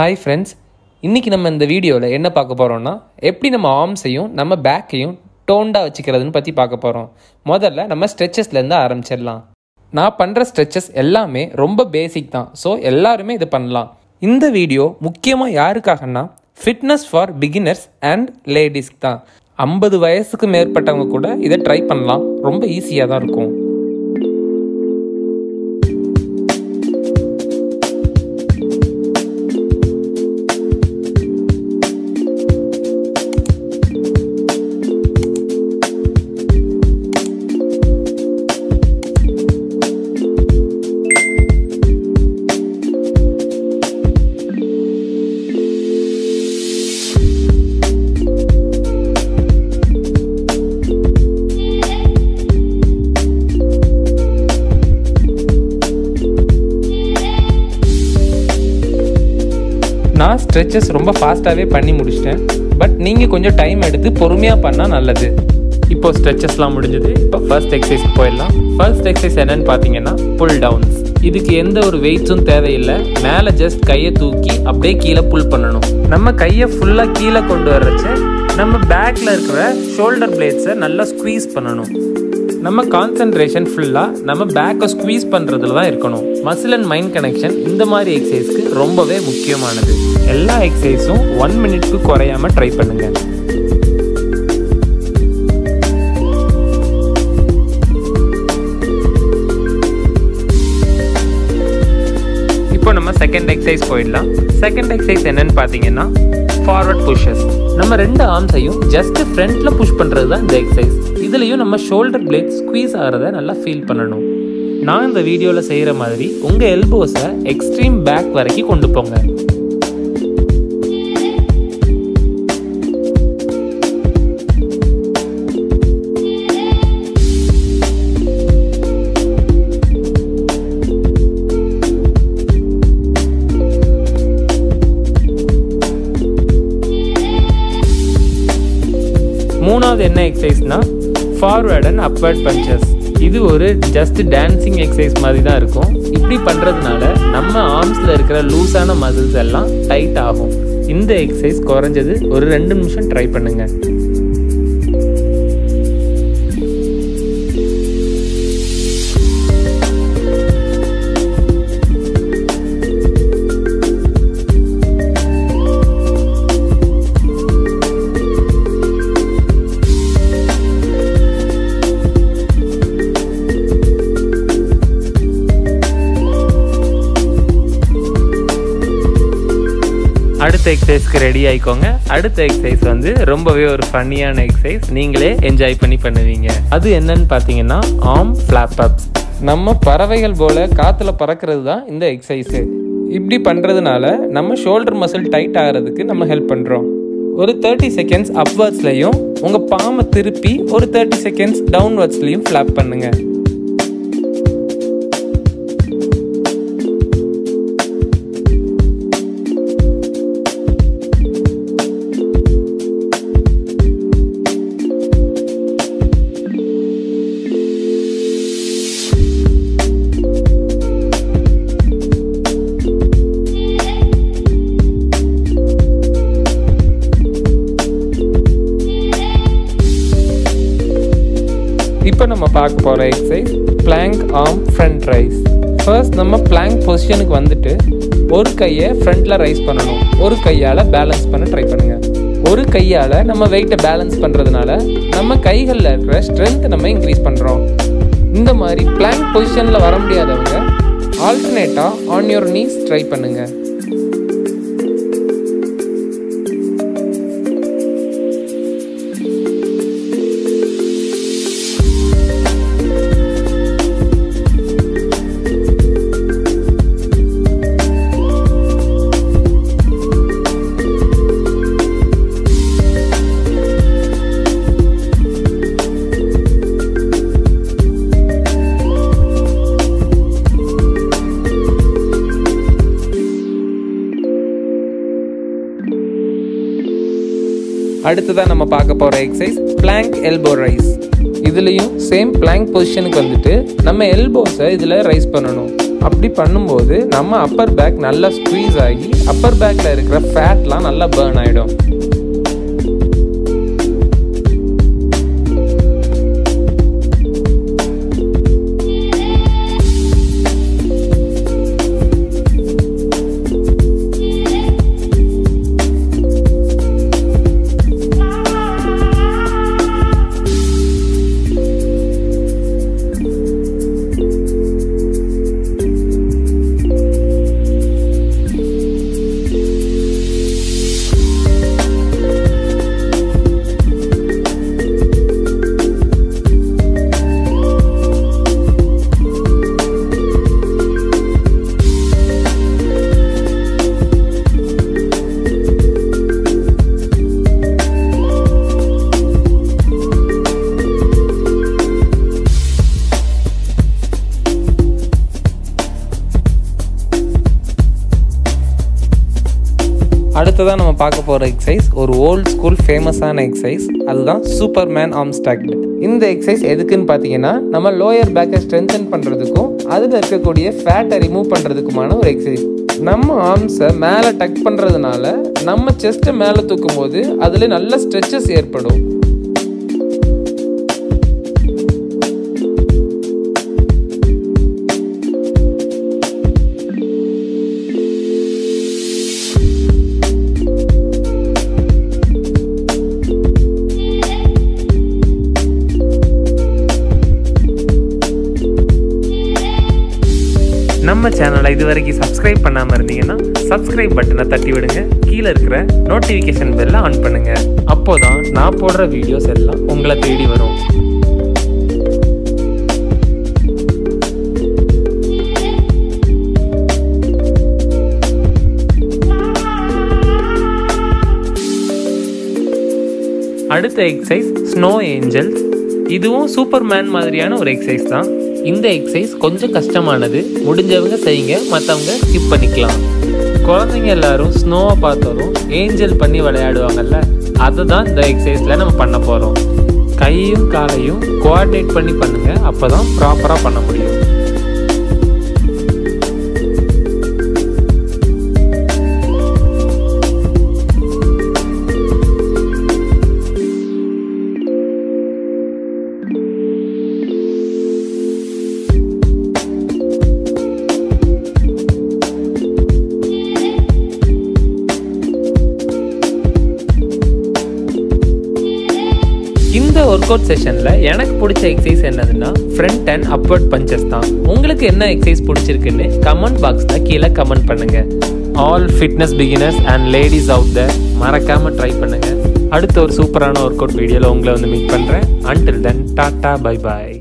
hi friends இன்றைக்கி நம்ம இந்த வீடியோவில் என்ன பார்க்க போகிறோம்னா எப்படி நம்ம ஆர்ம்ஸையும் நம்ம பேக்கையும் டோண்டாக வச்சுக்கிறதுன்னு பற்றி பார்க்க போகிறோம் முதல்ல நம்ம ஸ்ட்ரெச்சஸ்லேருந்து ஆரம்பிச்சிடலாம் நான் பண்ணுற ஸ்ட்ரெச்சஸ் எல்லாமே ரொம்ப பேசிக் தான் ஸோ எல்லாருமே இது பண்ணலாம் இந்த வீடியோ முக்கியமாக யாருக்காகன்னா ஃபிட்னஸ் ஃபார் பிகினர்ஸ் அண்ட் லேடிஸ்க்கு தான் ஐம்பது வயசுக்கு மேற்பட்டவங்க கூட இதை ட்ரை பண்ணலாம் ரொம்ப ஈஸியாக தான் இருக்கும் நான் ஸ்ட்ரெச்சஸ் ரொம்ப ஃபாஸ்ட்டாகவே பண்ணி முடிச்சிட்டேன் பட் நீங்கள் கொஞ்சம் டைம் எடுத்து பொறுமையாக பண்ணால் நல்லது இப்போ ஸ்ட்ரெச்சஸ்லாம் முடிஞ்சது இப்போ ஃபர்ஸ்ட் எக்ஸசைஸ் போயிடலாம் ஃபர்ஸ்ட் எக்ஸசைஸ் என்னன்னு பார்த்தீங்கன்னா புல் டவுன்ஸ் இதுக்கு எந்த ஒரு வெயிட்ஸும் தேவையில்லை மேலே ஜஸ்ட் கையை தூக்கி அப்படியே கீழே புல் பண்ணணும் நம்ம கையை ஃபுல்லாக கீழே கொண்டு வர்றச்சு நம்ம பேக்கில் இருக்கிற ஷோல்டர் பிளேட்ஸை நல்லா ஸ்குவீஸ் பண்ணணும் நம்ம கான்சென்ட்ரேஷன் ஃபுல்லாக நம்ம பேக்கை ஸ்குவீஸ் பண்ணுறதுல தான் இருக்கணும் மசில் அண்ட் மைண்ட் கனெக்ஷன் இந்த மாதிரி எக்ஸசைஸ்க்கு ரொம்பவே முக்கியமானது எல்லா எக்ஸசைஸும் ஒன் மினிட்க்கு குறையாம ட்ரை பண்ணுங்க இப்போ நம்ம செகண்ட் எக்ஸசைஸ் போயிடலாம் செகண்ட் எக்ஸசைஸ் என்னன்னு பார்த்தீங்கன்னா ஃபார்வர்ட் புஷஸ் நம்ம ரெண்டு ஆர்ம்ஸையும் ஜஸ்ட் ஃப்ரண்ட்ல புஷ் பண்ணுறது தான் இந்த எக்ஸசைஸ் இதுலேயும் நம்ம ஷோல்டர் பிளேட் ஸ்குவீஸ் ஆகிறத நல்லா ஃபீல் பண்ணணும் நான் இந்த வீடியோவில் செய்கிற மாதிரி உங்கள் எல்போஸை எக்ஸ்ட்ரீம் பேக் வரைக்கும் கொண்டு போங்க மூணாவது என்ன எக்ஸசைஸ்னா ஃபார்வேர்ட் அண்ட் அப்வர்ட் பஞ்சஸ் இது ஒரு ஜஸ்ட் டான்சிங் எக்ஸசைஸ் மாதிரி தான் இருக்கும் இப்படி பண்ணுறதுனால நம்ம ஆர்ம்ஸில் இருக்கிற லூஸான மசில்ஸ் எல்லாம் டைட் ஆகும் இந்த எக்ஸசைஸ் குறைஞ்சது ஒரு ரெண்டு நிமிஷம் ட்ரை பண்ணுங்க அடுத்த எக்ஸசைஸ்க்கு ரெடி ஆயிக்கோங்க அடுத்த எக்ஸசைஸ் வந்து ரொம்பவே ஒரு ஃபன்னியான எக்ஸசைஸ் நீங்களே என்ஜாய் பண்ணி பண்ணுவீங்க அது என்னன்னு பார்த்தீங்கன்னா ஆம் ஃப்ளாப் அப்ஸ் நம்ம பறவைகள் போல காற்றுல பறக்கிறது தான் இந்த எக்ஸசைஸு இப்படி பண்ணுறதுனால நம்ம ஷோல்டர் மசில் டைட் ஆகிறதுக்கு நம்ம ஹெல்ப் பண்ணுறோம் ஒரு தேர்ட்டி செகண்ட்ஸ் அப்வர்ட்ஸ்லையும் உங்கள் பாமை திருப்பி ஒரு தேர்ட்டி செகண்ட்ஸ் டவுன்வர்ட்ஸ்லையும் ஃப்ளாப் பண்ணுங்கள் இப்போ நம்ம பார்க்க போகிற exercise plank arm front raise first நம்ம பிளாங்க் பொசிஷனுக்கு வந்துட்டு ஒரு கையை ஃப்ரண்ட்டில் ரைஸ் பண்ணணும் ஒரு கையால் பேலன்ஸ் பண்ண ட்ரை பண்ணுங்கள் ஒரு கையால் நம்ம வெயிட்டை பேலன்ஸ் பண்ணுறதுனால நம்ம கைகளில் இருக்கிற ஸ்ட்ரென்த் நம்ம இன்க்ரீஸ் பண்ணுறோம் இந்த மாதிரி பிளாங்க் பொசிஷனில் வர முடியாதவங்க ஆல்டர்னேட்டாக ஆன் யோர் நீஸ் ட்ரை பண்ணுங்கள் அடுத்ததாக நம்ம பார்க்க போகிற எக்ஸசைஸ் பிளாங்க் எல்போ ரைஸ் இதுலேயும் சேம் பிளாங்க் பொசிஷனுக்கு வந்துட்டு நம்ம எல்போஸை இதில் ரைஸ் பண்ணணும் அப்படி பண்ணும்போது நம்ம அப்பர் பேக் நல்லா ஸ்க்வீஸ் ஆகி அப்பர் பேக்கில் இருக்கிற ஃபேட்லாம் நல்லா பேர்ன் ஆகிடும் அடுத்ததாக நம்ம பார்க்க போகிற எக்ஸசைஸ் ஒரு ஓல்ட் ஸ்கூல் ஃபேமஸான எக்ஸசைஸ் அதுதான் சூப்பர் மேன் ஆர்ம் ஸ்டாக் இந்த எக்ஸசைஸ் எதுக்குன்னு பார்த்தீங்கன்னா நம்ம லோயர் பேக்கை ஸ்ட்ரென்தன் பண்ணுறதுக்கும் அதில் இருக்கக்கூடிய ஃபேட்டை ரிமூவ் பண்ணுறதுக்குமான ஒரு எக்ஸசைஸ் நம்ம ஆர்ம்ஸை மேலே டக் பண்ணுறதுனால நம்ம செஸ்ட்டை மேலே தூக்கும் போது அதில் நல்ல ஸ்ட்ரெச்சஸ் ஏற்படும் நம்ம சேனலை இது வரைக்கும் சப்ஸ்கிரைப் பண்ணாமல் இருந்தீங்கன்னா சப்ஸ்கிரைப் பட்டனை தட்டி விடுங்க கீழே இருக்கிற நோட்டிஃபிகேஷன் பெல்லை ஆன் பண்ணுங்க அப்போதான் நான் போடுற வீடியோஸ் எல்லாம் உங்களை தேடி வரும் அடுத்த எக்ஸசைஸ் ஸ்னோ ஏஞ்சல்ஸ் இதுவும் சூப்பர்மேன் மாதிரியான ஒரு எக்ஸசைஸ் தான் இந்த எக்ஸசைஸ் கொஞ்சம் கஷ்டமானது முடிஞ்சவங்க செய்யுங்க மற்றவங்க ஸ்கிப் பண்ணிக்கலாம் குழந்தைங்க எல்லாரும் ஸ்னோவை பார்த்தாலும் ஏஞ்சல் பண்ணி விளையாடுவாங்கல்ல அதை தான் இந்த எக்ஸசைஸில் நம்ம பண்ண போகிறோம் கையும் காலையும் கோஆர்டினேட் பண்ணி பண்ணுங்க அப்போ தான் ப்ராப்பராக பண்ண முடியும் இந்த ஒர்க் அவுட் செஷனில் எனக்கு பிடிச்ச எக்ஸசைஸ் என்னதுன்னா ஃப்ரண்ட் அண்ட் அப்வர்ட் பஞ்சஸ் தான் உங்களுக்கு என்ன எக்ஸசைஸ் பிடிச்சிருக்குன்னு கமெண்ட் பாக்ஸில் கீழே கமெண்ட் பண்ணுங்க all fitness beginners and ladies out the மறக்காமல் ட்ரை பண்ணுங்க அடுத்த ஒரு சூப்பரான ஒர்க் அவுட் வீடியோவில் உங்களை வந்து மீட் பண்ணுறேன் அன்டில் தென் டாட்டா பை பாய்